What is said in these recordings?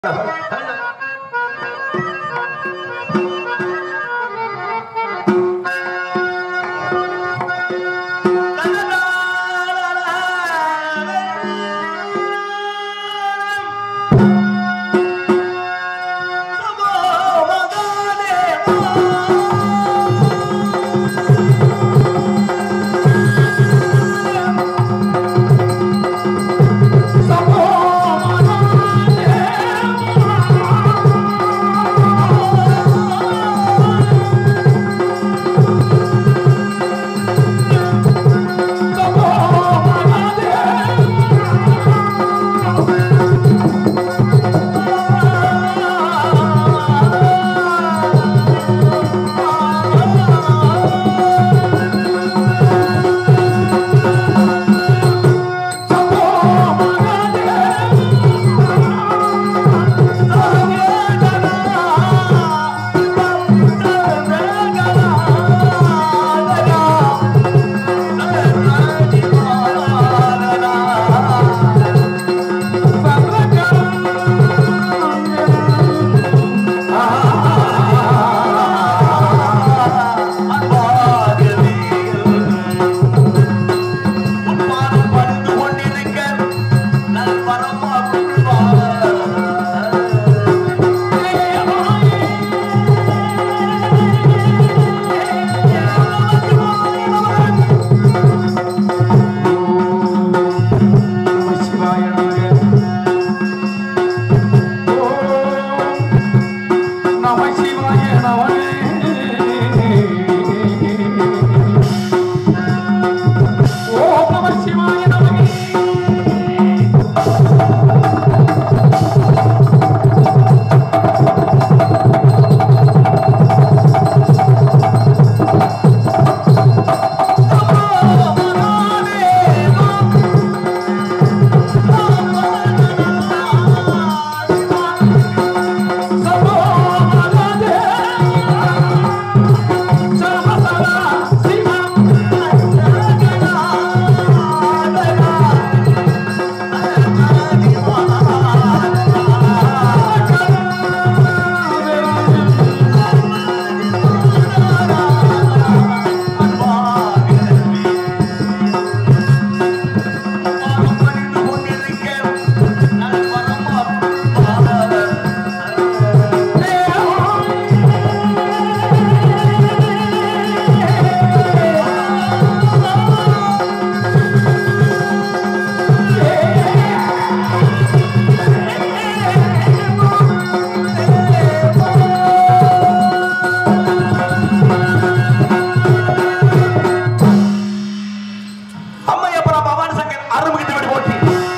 அம்மையப்பரா பவானி சங்கர் அருமுகிட்டு விட்டு போற்றி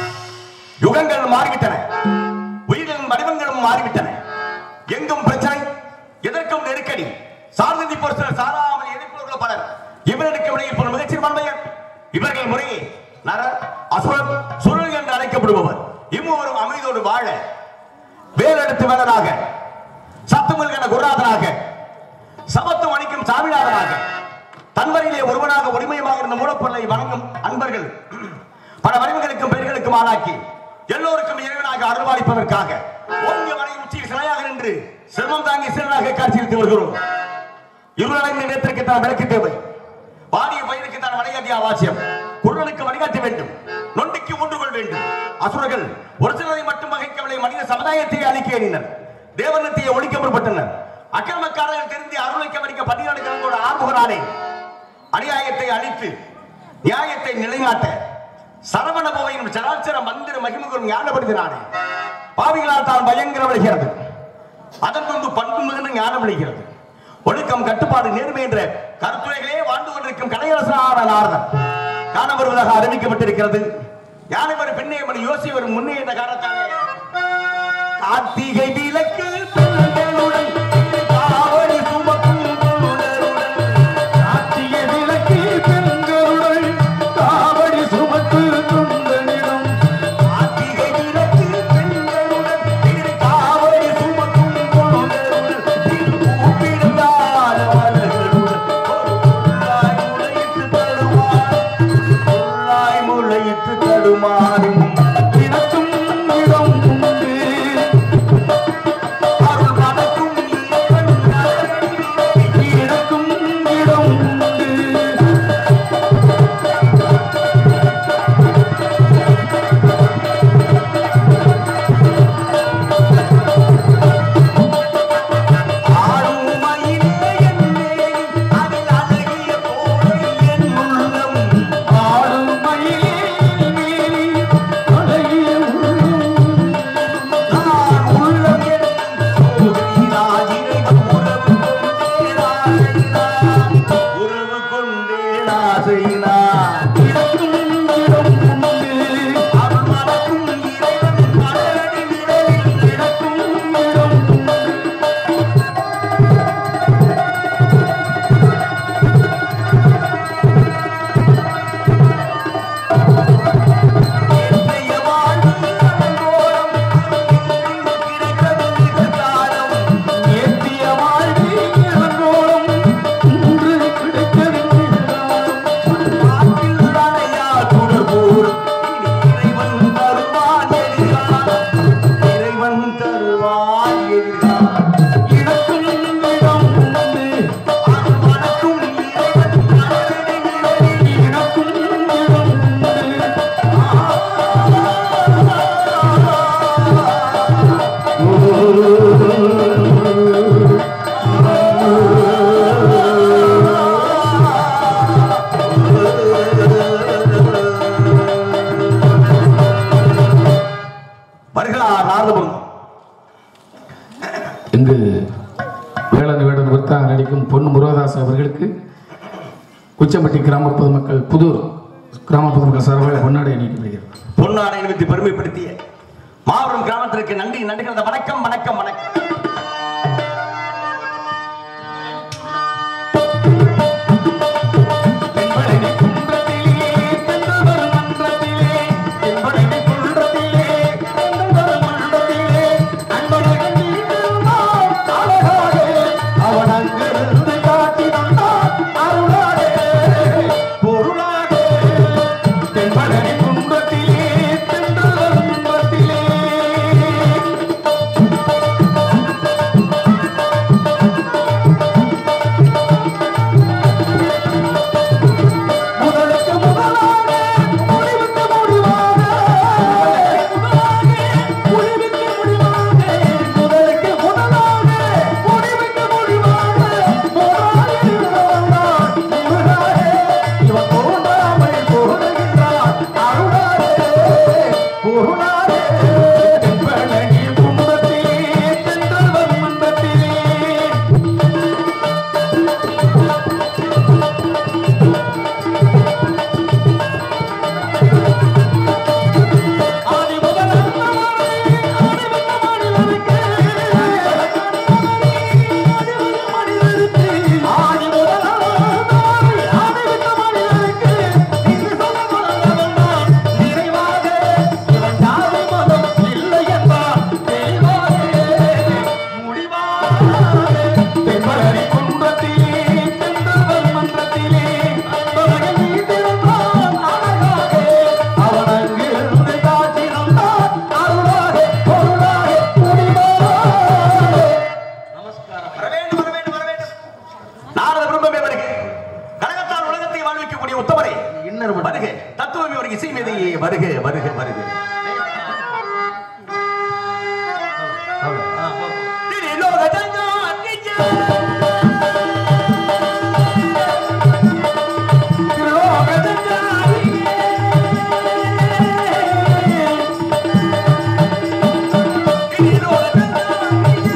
யுகங்கள் மாறிவிட்டன உயிர்களின் வடிவங்களும் மாறிவிட்டன எங்கும் பிரச்சனை எதற்கும் நெருக்கடி சார்ந்தி பொருத்தல் சாராமல் எதிர்ப்புள்ள பலர் இவர்களுக்கு இடையில் போன மிகச்சிறுபான்மையர் இவர்கள் முறையே நர அசுரன் சுருள் என்று அழைக்கப்படுபவர் இம்முவரும் அமைதியோடு வாழ வேலெடுத்து வேலராக சத்துமுல்கன குருநாதனாக சமத்துவம் அளிக்கும் சாமிநாதனாக தன்வரிலே ஒருவனாக ஒளிமயமாக இருந்த மூலப்பொருளை வணங்கும் அன்பர்கள் பல வடிவங்களுக்கும் பெயர்களுக்கும் ஆளாக்கி எல்லோருக்கும் இறைவனாக அருள்வாளிப்பதற்காக ஓங்கிய மலை உச்சியில் சிலையாக நின்று செல்வம் தாங்கி சிறனாக காட்சியளித்து வருகிறோம் இருளடைந்த நேரத்திற்கு தான் விளக்கு தேவை வாடிய பயிருக்கு தான் வழிகாட்டி அவசியம் குரலுக்கு வழிகாட்ட வேண்டும் நொண்டிக்கு ஊன்றுகொள் வேண்டும் அசுரர்கள் ஒரு சிலரை மட்டும் வகைக்கவில்லை மனித சமுதாயத்தை அழிக்க எண்ணினர் தேவனத்தை ஒழிக்க முற்பட்டனர் அக்கிரமக்காரர்கள் தெரிந்து அருளைக்க வரிக்க பதினாடு கிழங்கோட ஆறுமுகனானே அநியாயத்தை அழித்து நியாயத்தை நிலைநாட்ட சரவண போவையும் சராச்சர மந்திர மகிமுகம் ஞானப்படுத்தினானே பாவிகளால் தான் பயங்கரம் விளைகிறது அதன் முன்பு பண்பு மிகுந்த ஞானம் விளைகிறது ஒழுக்கம் கட்டுப்பாடு நேர்மை என்ற கருத்துரைகளே வாழ்ந்து கொண்டிருக்கும் கலையரசனான நாரதன் காண வருவதாக அறிவிக்கப்பட்டிருக்கிறது யானை ஒரு பெண்ணே மணி யோசி ஒரு முன்னே என்ற காரணத்தாலே கார்த்திகை விளக்கு பெண்களுடன் காவடி சுமக்கும் பொருளருடன் கார்த்திகை விளக்கு பெண்களுடன் காவடி சுமத்து துண்டனிடம் கார்த்திகை விளக்கு பெண்களுடன் திரு காவடி சுமக்கும் பொருளருடன் திரு கூப்பிடுந்தார் மலர்களுடன் ஒரு புல்லாய் முளைத்து தடுமாறு புல்லாய் முளைத்து தடுமாறும் தினத்தும் இடம் உண்டு வருகிறா நாரதபுரம் இங்கு வேளன் வேடன் விற்றாக நடிக்கும் பொன் முருகதாஸ் அவர்களுக்கு குச்சம்பட்டி கிராம பொதுமக்கள் புதூர் கிராம பொதுமக்கள் சார்பாக பொன்னாடை அணிக்கப்படுகிறது பொன்னாடை நிமித்து பெருமைப்படுத்திய மாபெரும் கிராமத்திற்கு நன்றி நன்றிகள் வணக்கம் வணக்கம் வணக்கம் தென்பழனி குன்றத்திலே தென்றல் மன்றத்திலே தென்பழனி குன்றத்திலே தென்றல் மன்றத்திலே அன்பழகன் நீதான் அழகாக அவன் அங்கிருந்து காட்டி வந்தான் அருளாக பொருளாக தென்பழனி குன்றத்திலே தென்றல் மன்றத்திலே முதலுக்கு முதலாக முடிவுக்கு முடிவாக முடிவுக்கு முடிவாக முதலுக்கு முதலாக முடிவுக்கு முடிவாக முருகாயே முருகாயே இவன் தோன்றாமல் போடுகின்றான் அருளாரே பொருளாரே தென்பழனி கும்பத்திலே தென்றல் மன்றத்திலே ஆதி முதலாக ஆதி மனிதனுக்கு ஆதி முதலாக ஆதி மனிதனுக்கு இங்கு சொல்லப்படவெல்லாம் நிறைவாக இவன் ஜாதி மதம் இல்லை என்பார் தெளிவாக முடிவாக தென்பழனி குன்றத்திலே தென்றல் மன்றத்திலே அன்பழகன் வீட்டிருந்தான் அழகாக அவன் அங்கிருந்து காட்சி தந்தான் அருளாக பொருளாக முடிவாக வர வேண்டும் வர வேண்டும் வர வேண்டும் நாரத விரும்பமே வருக கழகத்தால் உலகத்தை வாழ்விக்கக்கூடிய உத்தமரே இன்னொரு மட்டும். வருக தத்துவமே ஒரு இசை மீதையே வருக வருக வருக திரிலோக ஜஞ்சாதிஜ. திரிலோக ஜஞ்சாதிஜ.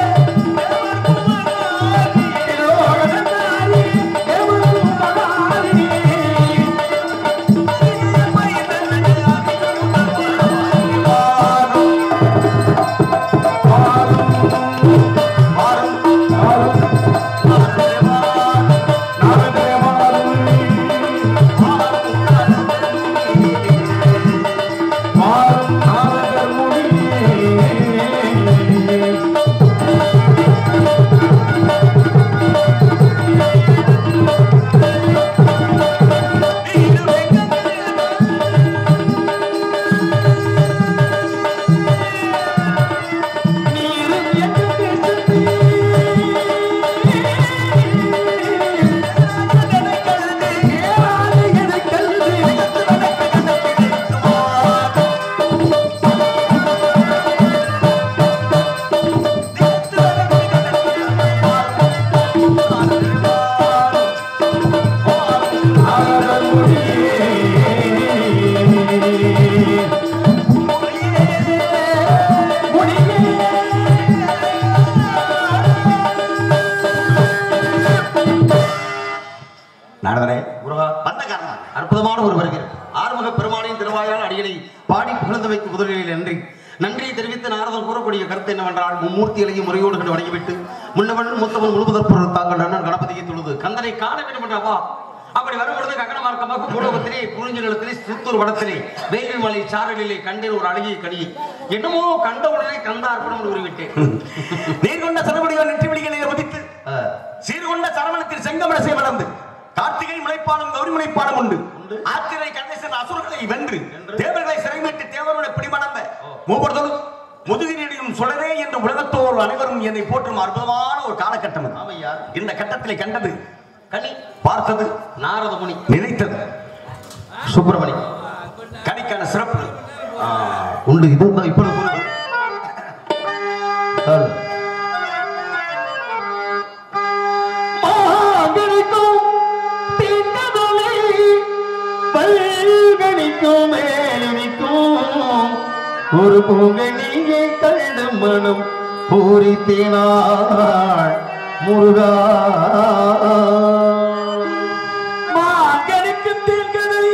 நாரதனே முருகா வந்த காரணம் அற்புதமான ஒரு வருகிறது ஆறுமுக பெருமானின் திருவாயால் அடிகளை பாடி புகழ்ந்து வைக்கும் முதலில் நன்றி நன்றியை தெரிவித்து நாரதன் கூறக்கூடிய கருத்து என்னவென்றால் மும்மூர்த்திகளையும் முறையோடு கண்டு வணங்கிவிட்டு முன்னவன் மூத்தவன் முழுவதற் பொருள் தாங்கள் அண்ணன் கணபதியை தொழுது கந்தனை காண வேண்டும் என்றவா அப்படி வரும்பொழுது ககன மார்க்கமாக பூலோகத்திலே குறிஞ்சி நிலத்திலே சித்தூர் வடத்திலே வேங்கை மலை சாரலிலே கண்டேன் ஒரு அழகிய கனியை என்னமோ கண்ட உடனே கந்த அர்ப்பணம் என்று கூறிவிட்டேன் நீர் கொண்ட சரவடிவ நெற்றி விழிகளை உதித்து ஆ, சீர்கொண்ட சரவணத்தில் செங்கமலசை வளர்ந்து கார்த்திகை முளைப்பாடும் கௌரி முளைப்பாடும் உண்டு ஆத்திரை கண்டேசன் அசுரர்களை வென்று தேவர்களை சிறைமிட்டு தேவருடைய பிடிமணந்த மூப்படுதலும் முதுகினிடையும் சுடரே என்று உலகத்தோர் அனைவரும் என்னை போற்றும் அற்புதமான ஒரு காலகட்டம் அது. ஆமையா இந்த கட்டத்திலே கண்டது கனி பார்த்தது நாரத முனி நினைத்தது சுப்பிரமணி கனிக்கான சிறப்பு உண்டு இது இப்பொழுது கூறுங்கள் மாங்கனிக்கும் திங்கதலை பல்கனிக்கும் மேலினிக்கும் ஒரு பூங்கனியை கண்டு மனம் பூரித்தேனாள் முருகா மாங்கனிக்கும் திங்கதலை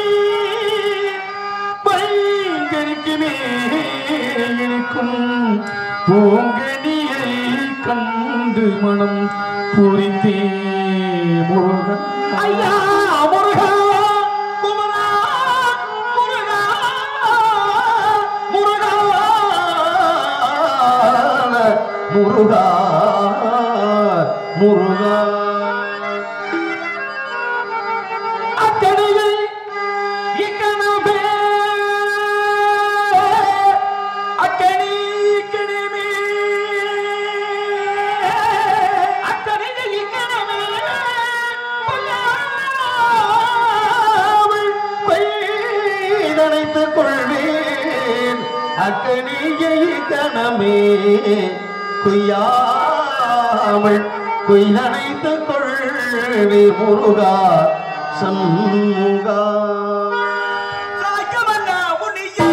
பல்கனிக்கு மேலினிக்கும் பூங்கனியை கண்டு மனம் பூரித்தே முருகன் ஐயா முருகா குமரா முருகா முருகா முருகா முருகா அக்கடையில் இக்கணமே அக்கணி கிணிமே அக்கடையில் இக்கணமே பொல்லாமல் பெய்தணைத்துக் கொள்வேன் அக்கணியை கணமே குய்யாமல் குய்தணைத்துக் கொள்வே முருகா சண்முகா சாய்க்கவல்லா முனியே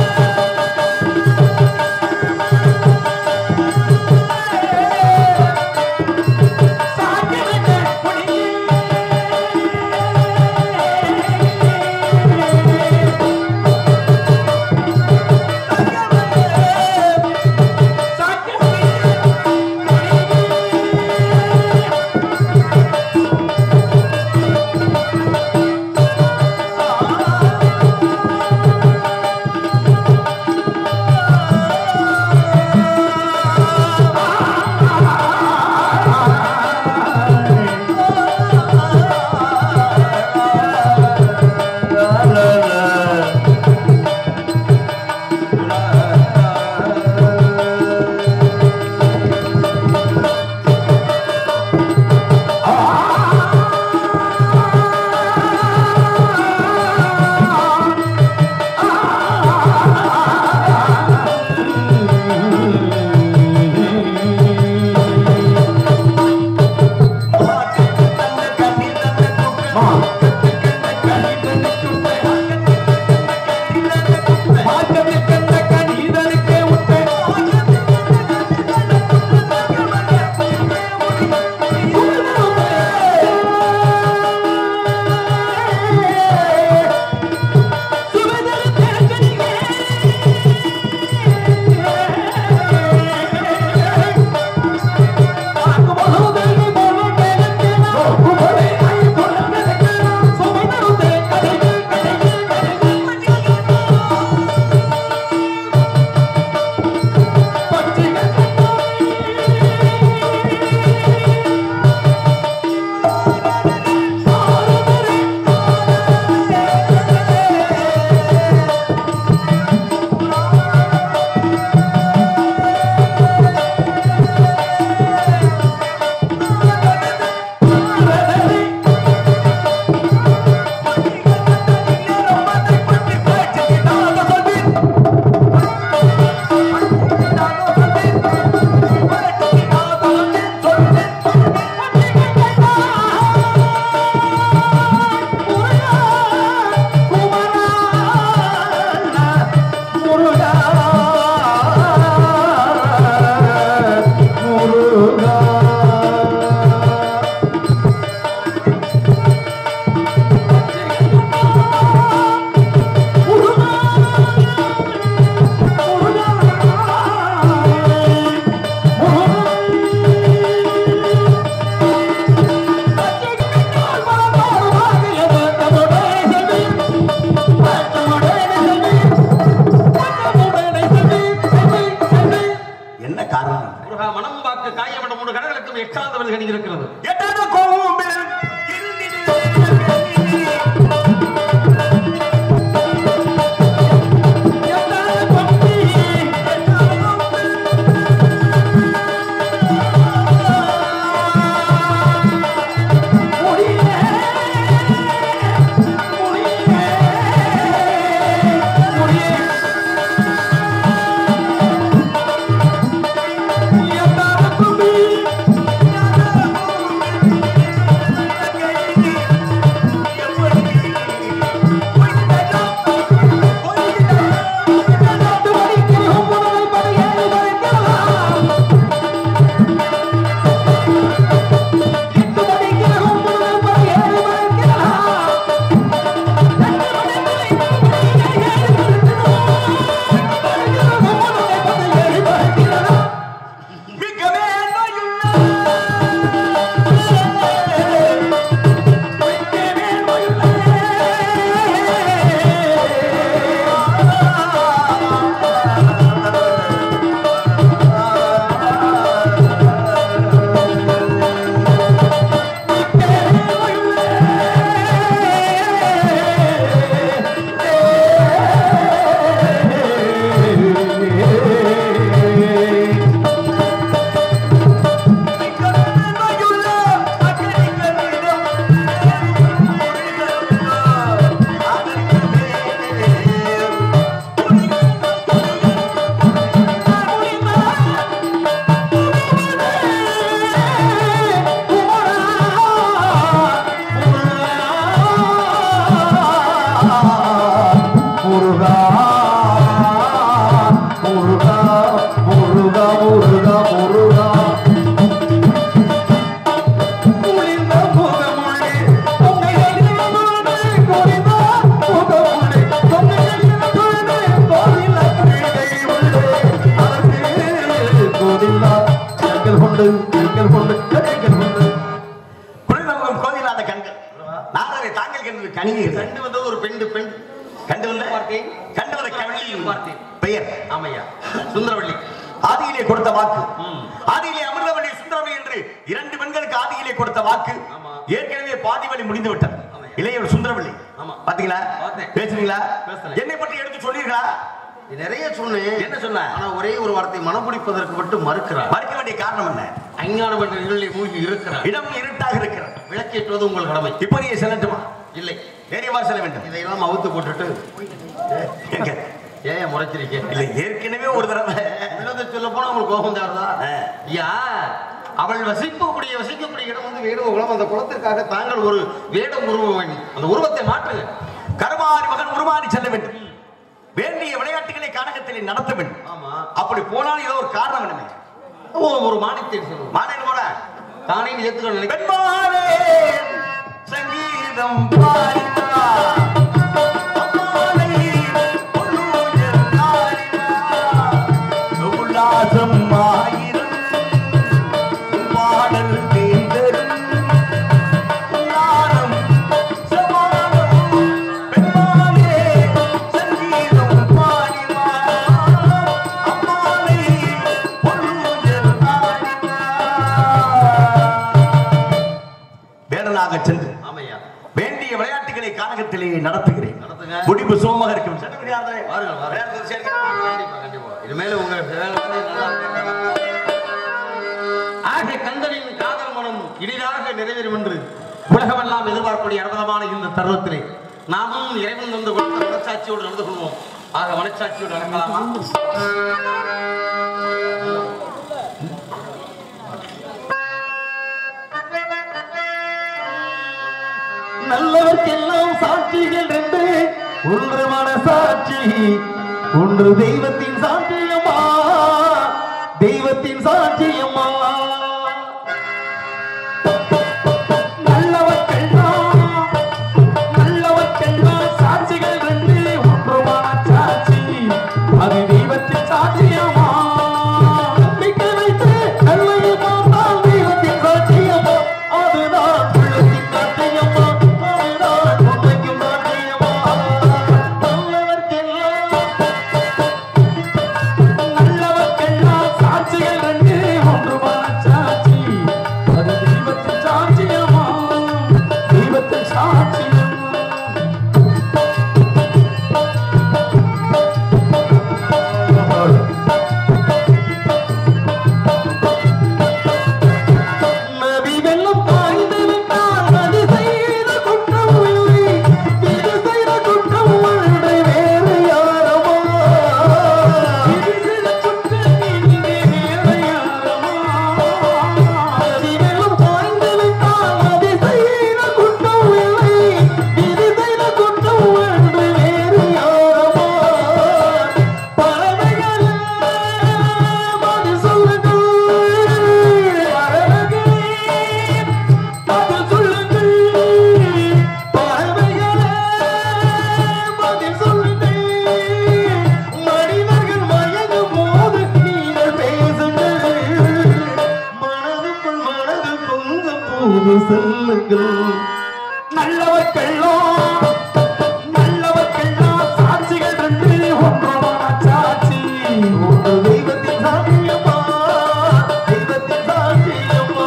என்ன காரணம் முருகா மனம் வாக்கு காயப்பட்ட மூணு கடலுக்கும் எட்டாதவன் கணி இருக்கிறது எட்டாத கோவில் முடியே கொண்டு கண்கள் கொண்டு கண்கள் கொண்டு குளிர்நமுகம் கோவிலாத கண்கள் நாரதை தாங்கள் கண்டது கணிகள் கண்டு வந்தது ஒரு பெண்டு பெண் கண்டு வந்த பார்த்தேன். கண்டு வந்த கவனியும் பார்த்தேன். பெயர் ஆமையா சுந்தரவள்ளி ஆதியிலே கொடுத்த வாக்கு ம். ஆதியிலே அமிர்தவள்ளி சுந்தரவள்ளி என்று இரண்டு பெண்களுக்கு ஆதியிலே கொடுத்த வாக்கு ஆமா. ஏற்கனவே பாதி வழி முடிந்து விட்டது ஆமா. இளையவர் சுந்தரவள்ளி ஆமா. பாத்தீங்களா பார்த்தேன். பேசுறீங்களா பேசுறேன். என்னை பற்றி எடுத்து சொல்றீங்களா நிறைய சொன்னேன் என்ன சொன்ன? ஆனா ஒரே ஒரு வார்த்தை மனம் பிடிப்பதற்கு மட்டும் மறுக்கிறார் மறுக்க வேண்டிய காரணம் என்ன அஞ்ஞானம் என்ற இருளில் மூழ்கி இருக்கிறார் இடம் இருட்டாக இருக்கிறது விளக்கேற்றுவது உங்கள் கடமை இப்போ நீங்க செல்லட்டுமா இல்லை ஏறியவாறு செல்ல வேண்டும் இதையெல்லாம் அவுத்து போட்டுட்டு எங்க? ஏன் முறைச்சிருக்கேன் இல்லை ஏற்கனவே ஒரு தடவை உள்ளதை சொல்ல போனா உங்களுக்கு கோபம் தேவதா ஆ. யா அவள் வசிக்கக்கூடிய வசிக்கக்கூடிய இடம் வந்து வேடுவ குளம் அந்த குளத்திற்காக தாங்கள் ஒரு வேடம் உருவ வேண்டும் அந்த உருவத்தை மாற்றுங்க கருமாரி மகன் உருமாறி செல்ல வேண்டும் வேண்டிய விளையாட்டுகளை கானகத்திலே நடத்த வேண்டும் ஆமா அப்படி போனால் ஏதோ ஒரு காரணம் வேணுமே ஓ, ஒரு மானியத்தை சொல்லுவோம் மாநில போன தானே ஏத்துக்க நினைக்கிறேன் பெண்மானே சங்கீதம் பாடினா அம்மானை பொன்னூஞ்சல் ஆடினா உல்லாசம் ஆயிரம் உன் பாடல் தேர்ந்தரும் ஞானம் சமானம் பெண்மானே சங்கீதம் பாடினா அம்மானை பொன்னூஞ்சல் ஆடினா வேடனாக சென்று ஆமையா வேண்டிய விளையாட்டுகளை கானகத்திலே நடத்துகிறேன் நடத்துங்க. முடிவு சுகமாக இருக்கும் சட்டப்படி ஆதரவு. வாருங்கள், வாருங்கள். விளையாட்டு சேர்க்க. கண்டிப்பா கண்டிப்பா இனிமேல் உங்க வேலை வந்து நல்லா இருக்கும். ஆக கந்தனின் காதல் மனம் இனிதாக நிறைவேறும் என்று உலகமெல்லாம் எதிர்பார்க்கக்கூடிய அற்புதமான இந்த தருணத்திலே நாமும் இறைவன் வந்து கொடுத்த மனச்சாட்சியோடு நடந்து கொள்வோம் ஆக மனச்சாட்சியோடு நடக்கலாமா நல்லவர்க்கெல்லாம் சாட்சிகள் ரெண்டு ஒன்று மனசாட்சி ஒன்று தெய்வத்தின் சாட்சியம்மா தெய்வத்தின் சாட்சியம்மா நல்லவர்க்கெல்லாம் நல்லவர்க்கெல்லாம் சாட்சிகள் ரெண்டு ஒன்று மனசாட்சி அது தெய்வத்தின் சாட்சியம்மா நம்பிக்கை வைத்து நல்லதை பார்த்தால் தெய்வத்தின் சாட்சியம்மா அதுதான் உள்ளத்தின் சாட்சியம்மா அதுதான் உண்மைக்கும் சாட்சியம்மா நல்லவர்க்கெல்லாம் நல்லவர்க்கெல்லாம் சாட்சிகள் ரெண்டு ஒன்று மனச்சாட்சி அது தெய்வத்தின் சாட்சியமா தெய்வத்தின் சாட்சியமா நதி வெள்ளம் பாய்ந்து விட்டால் நதி செய்த குற்றம் இல்லை இது செய்த குற்றம் உண்டு வேறு யாரமோ இது செய்த குற்றம் இனி வேறு யாரமோ நதி வெள்ளம் பாய்ந்து விட்டால் நதி செய்த குற்றம் இல்லை இது செய்த குற்றம் உண்டு வேறு யாரமோ பறவைகளே பதில் சொல்லுங்கள் பறவைகளே பதில் சொல்லுங்கள் பறவைகளே பதில் சொல்லுங்கள் மனிதர்கள் மயங்கும் போது நீங்கள் பேசுங்கள் மனதுக்குள் மனது பொங்க போது செல்லுங்கள் நல்லவர்க்கெல்லாம் நல்லவர்க்கெல்லாம் சாட்சிகள் ரெண்டு ஒன்றுமான சாட்சி ஒன்று தெய்வத்தின் சாட்சியம்மா தெய்வத்தின் சாட்சியம்மா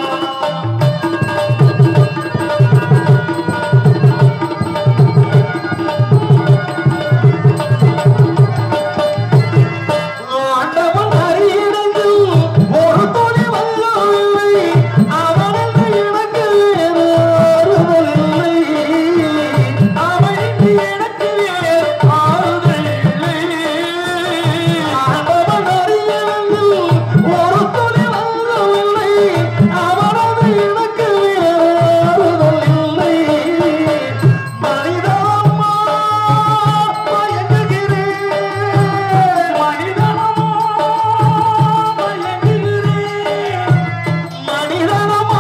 ஆண்டவன் அறியிடங்கள் ஒரு துளி வல்லவில்லை அவனது எனக்கு வேறு ஆறுதல் இல்லை அவனுக்கு எனக்கு வேறு ஆறுதல் இல்லை ஆண்டவன் அறியிடங்கள் ஒரு துளி வல்லவில்லை அவனது எனக்கு வேறு ஆறுதல் இல்லை மனிதம்மா மயங்குகிறேன் மனிதனமா மயங்குகிறேன் மனிதனமா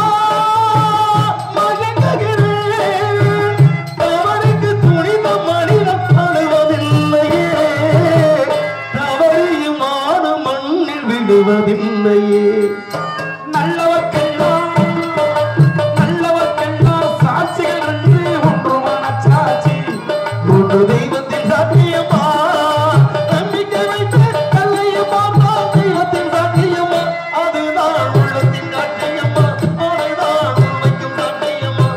மயங்குகிறேன் தவறுக்கு துணிந்த மனிதன் அழுவதில்லையே தவறியுமான மண்ணில் விடுவதில்லையே நல்லவர்க்கெல்லாம் நல்லவர்க்கெல்லாம் சாட்சிகள் என்று ஒன்றுமான சாட்சி ஒன்று தெய்வத்தின் சாத்தியமா நம்பிக்கை வைத்து கல்லையம்மா தான் தெய்வத்தின் சாத்தியமா அதுதான் உள்ளத்தின் சாத்தியமா அதுதான் உண்மைக்கும் சாத்தியமா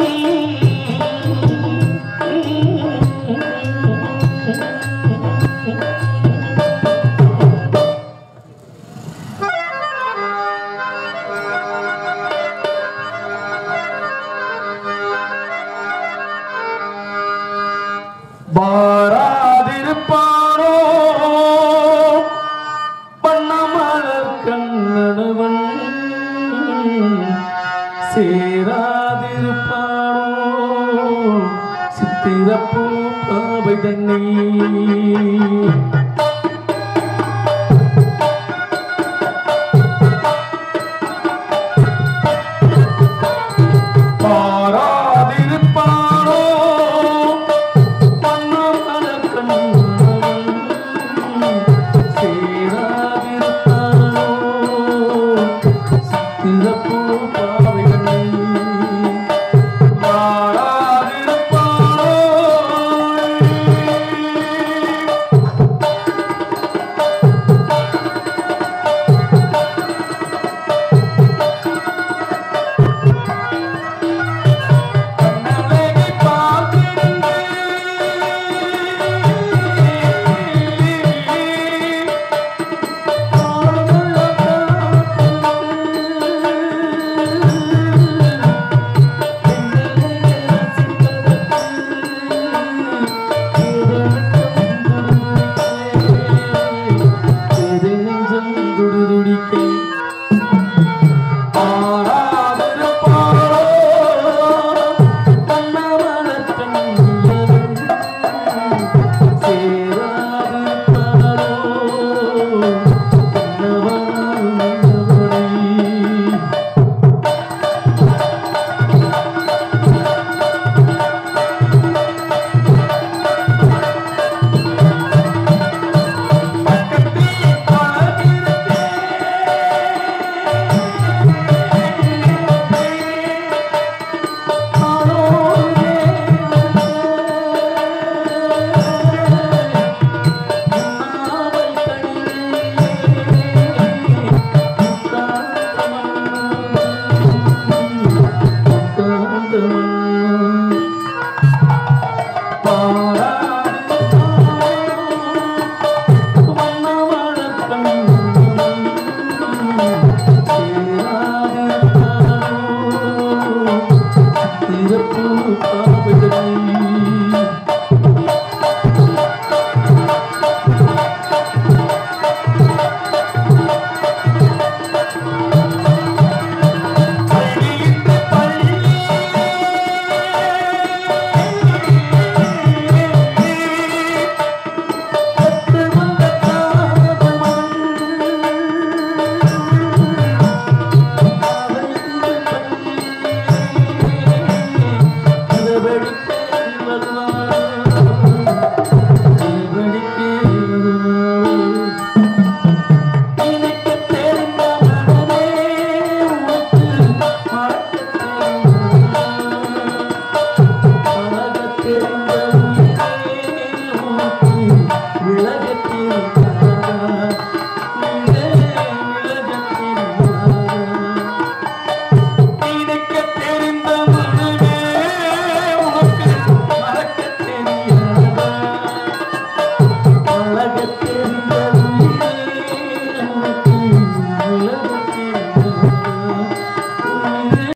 வாராதிருப்பாரோ பண்ணமலர் கண்ணனவன் சேராதிருப்பாரோ சித்திரப்பூ பாவை தன்னை